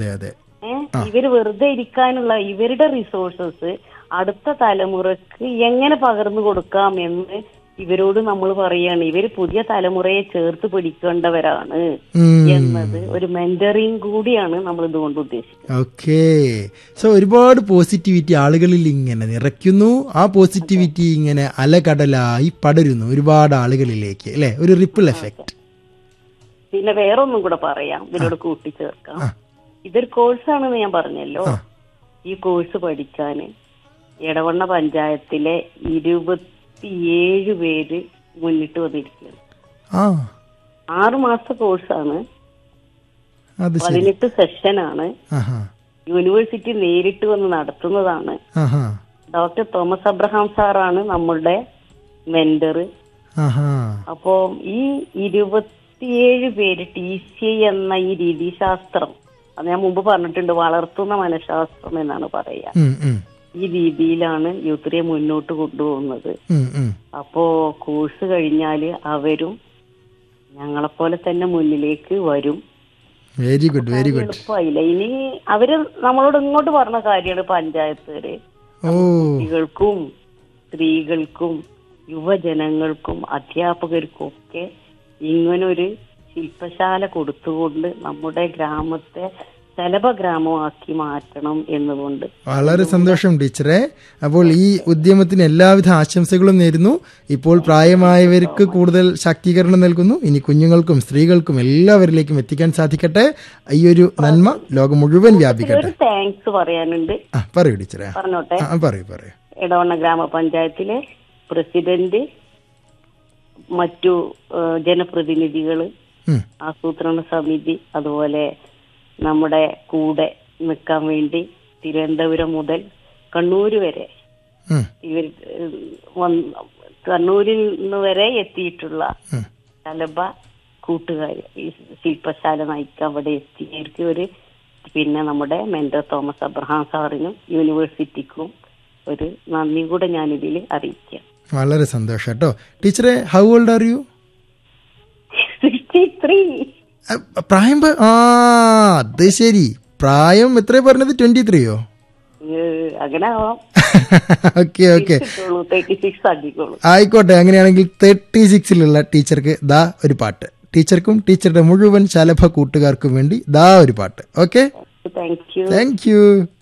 അതെ അതെ ഏഹ് ഇവര് വെറുതെ ഇരിക്കാനുള്ള ഇവരുടെ റിസോഴ്സസ് അടുത്ത തലമുറക്ക് എങ്ങനെ പകർന്നു കൊടുക്കാം എന്ന് ഇവരോട് നമ്മൾ പറയാണ് ഇവര് പുതിയ തലമുറയെ ചേർത്ത് പിടിക്കേണ്ടവരാണ് ഉം. എന്നത് ഒരു മെന്ററിങ് കൂടിയാണ് നമ്മൾ ഇതുകൊണ്ട് ഉദ്ദേശിക്കുന്നത് ഓക്കേ സോ ഒരുപാട് പോസിറ്റിവിറ്റി ആളുകളിൽ ഇങ്ങനെ നിറയ്ക്കുന്നു ആ പോസിറ്റിവിറ്റി ഇങ്ങനെ അലകടലായി പടരുന്നു ഒരുപാട് ആളുകളിലേക്ക് അല്ലെ ഒരു റിപ്പിൾ എഫക്റ്റ് പിന്നെ വേറൊന്നും കൂടെ പറയാം ഇതിനോട് കൂട്ടിച്ചേർക്കാം ഇതൊരു കോഴ്സാണെന്ന് ഞാൻ പറഞ്ഞല്ലോ ഈ കോഴ്സ് പഠിക്കാന് എടവണ്ണ പഞ്ചായത്തിലെ ഇരുപത്തിയേഴ് പേര് മുന്നിട്ട് വന്നിരിക്കുകയാണ് ആ ആറു മാസത്തെ കോഴ്സാണ് അത് ശരി പതിനെട്ട് സെഷനാണ് ആഹാ യൂണിവേഴ്സിറ്റി നേരിട്ട് വന്ന് നടത്തുന്നതാണ് ആഹാ ഡോക്ടർ തോമസ് അബ്രഹാം സാറാണ് നമ്മളുടെ മെന്റർ ആഹാ അപ്പോ ഈ ഇരുപത്തിയേഴ് പേര് ടി സി എന്ന ഈ രീതിശാസ്ത്രം അത് ഞാൻ മുമ്പ് പറഞ്ഞിട്ടുണ്ട് വളർത്തുന്ന മനഃശാസ്ത്രം എന്നാണ് പറയുക ഉം, ഉം, ഈ രീതിയിലാണ് യൂത്രിയെ മുന്നോട്ട് കൊണ്ടുപോകുന്നത് ഉം, ഉം. അപ്പോ കോഴ്സ് കഴിഞ്ഞാല് അവരും ഞങ്ങളെപ്പോലെ തന്നെ മുന്നിലേക്ക് വരും വെരി ഗുഡ് വെരി ഗുഡ് എളുപ്പമായില്ല ഇനി അവര് നമ്മളോട് ഇങ്ങോട്ട് പറഞ്ഞ കാര്യമാണ് പഞ്ചായത്തുകാര് ഓ കുട്ടികൾക്കും സ്ത്രീകൾക്കും യുവജനങ്ങൾക്കും അധ്യാപകർക്കും ഒക്കെ ഇങ്ങനൊരു ശില്പശാല കൊടുത്തുകൊണ്ട് നമ്മുടെ ഗ്രാമത്തെ ശലഭ ഗ്രാമമാക്കി മാറ്റണം എന്നുകൊണ്ട് വളരെ സന്തോഷം ടീച്ചറെ അപ്പോൾ ഈ ഉദ്യമത്തിന് എല്ലാവിധ ആശംസകളും നേരുന്നു ഇപ്പോൾ പ്രായമായവർക്ക് കൂടുതൽ ശാക്തീകരണം നൽകുന്നു ഇനി കുഞ്ഞുങ്ങൾക്കും സ്ത്രീകൾക്കും എല്ലാവരിലേക്കും എത്തിക്കാൻ സാധിക്കട്ടെ ഈ ഒരു നന്മ ലോകം മുഴുവൻ വ്യാപിക്കട്ടെ ഒരു താങ്ക്സ് പറയാനുണ്ട് ആ പറയൂ ടീച്ചറെ പറഞ്ഞോട്ടെ ആ പറയൂ പറയൂ ഇടവണ്ണ ഗ്രാമപഞ്ചായത്തിലെ പ്രസിഡന്റ് മറ്റു ഏഹ്, ജനപ്രതിനിധികള് ഉം, ആസൂത്രണ സമിതി അതുപോലെ നമ്മുടെ കൂടെ നിൽക്കാൻ വേണ്ടി തിരുവനന്തപുരം മുതൽ കണ്ണൂര് വരെ ഉം, ഇവർ ഏഹ്, വന്ന് കണ്ണൂരിൽ നിന്ന് വരെ എത്തിയിട്ടുള്ള ഉം. ശലഭ കൂട്ടുകാർ ഈ ശില്പശാല നയിക്കാൻ അവിടെ എത്തിയവർക്ക് ഒരു പിന്നെ നമ്മുടെ മെന്റർ തോമസ് അബ്രഹാം സാറിനും യൂണിവേഴ്സിറ്റിക്കും ഒരു നന്ദി കൂടെ ഞാനിതിൽ അറിയിക്കാം വളരെ സന്തോഷം കേട്ടോ ടീച്ചറെ how old are you sixty three പ്രായം പ- ആ അത് ശരി പ്രായം എത്രയാ പറഞ്ഞത് ട്വന്റി ത്രീയോ അങ്ങനെ ആവാം ഓക്കെ ഓക്കെ തേർട്ടി സിക്സ് ആക്കിക്കോളൂ ആയിക്കോട്ടെ അങ്ങനെയാണെങ്കിൽ തേർട്ടി സിക്സിലുള്ള ടീച്ചർക്ക് ദാ ഒരു പാട്ട് ടീച്ചർക്കും ടീച്ചറുടെ മുഴുവൻ ശലഭ കൂട്ടുകാർക്കും വേണ്ടി ദാ ഒരു പാട്ട് okay thank you thank U